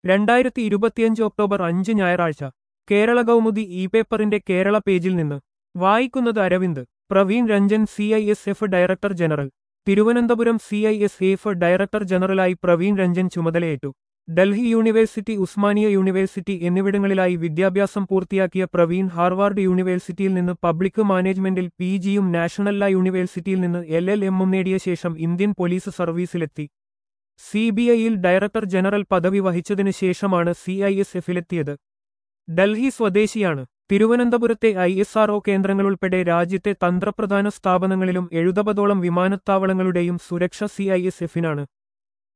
രണ്ടായിരത്തി ഇരുപത്തിയഞ്ച് ഒക്ടോബർ അഞ്ച് ഞായറാഴ്ച കേരള കൗമുദി ഇ പേപ്പറിന്റെ കേരള പേജിൽ നിന്ന് വായിക്കുന്നത് Aravind Praveen Ranjan C I S F director general Thiruvananthapuram C I S F director ജനറലായി പ്രവീൺ രഞ്ജൻ ചുമതലയേറ്റു ഡൽഹി യൂണിവേഴ്സിറ്റി ഉസ്മാനിയ യൂണിവേഴ്സിറ്റി എന്നിവിടങ്ങളിലായി വിദ്യാഭ്യാസം പൂർത്തിയാക്കിയ പ്രവീൺ ഹാർവാർഡ് യൂണിവേഴ്സിറ്റിയിൽ നിന്ന് പബ്ലിക് മാനേജ്മെന്റിൽ പി ജിയും നാഷണൽ ലാ യൂണിവേഴ്സിറ്റിയിൽ നിന്ന് എൽ എൽ എമ്മും നേടിയ ശേഷം ഇന്ത്യൻ പോലീസ് സർവീസിലെത്തി സി ബി ഐയിൽ ഡയറക്ടർ ജനറൽ പദവി വഹിച്ചതിനു ശേഷമാണ് സി ഐ എസ് എഫിലെത്തിയത് ഡൽഹി സ്വദേശിയാണ് തിരുവനന്തപുരത്തെ ഐ എസ് ആർഒ കേന്ദ്രങ്ങളുൾപ്പെടെ രാജ്യത്തെ തന്ത്രപ്രധാന സ്ഥാപനങ്ങളിലും എഴുപതോളം വിമാനത്താവളങ്ങളുടെയും സുരക്ഷ സി ഐ എസ് എഫിനാണ്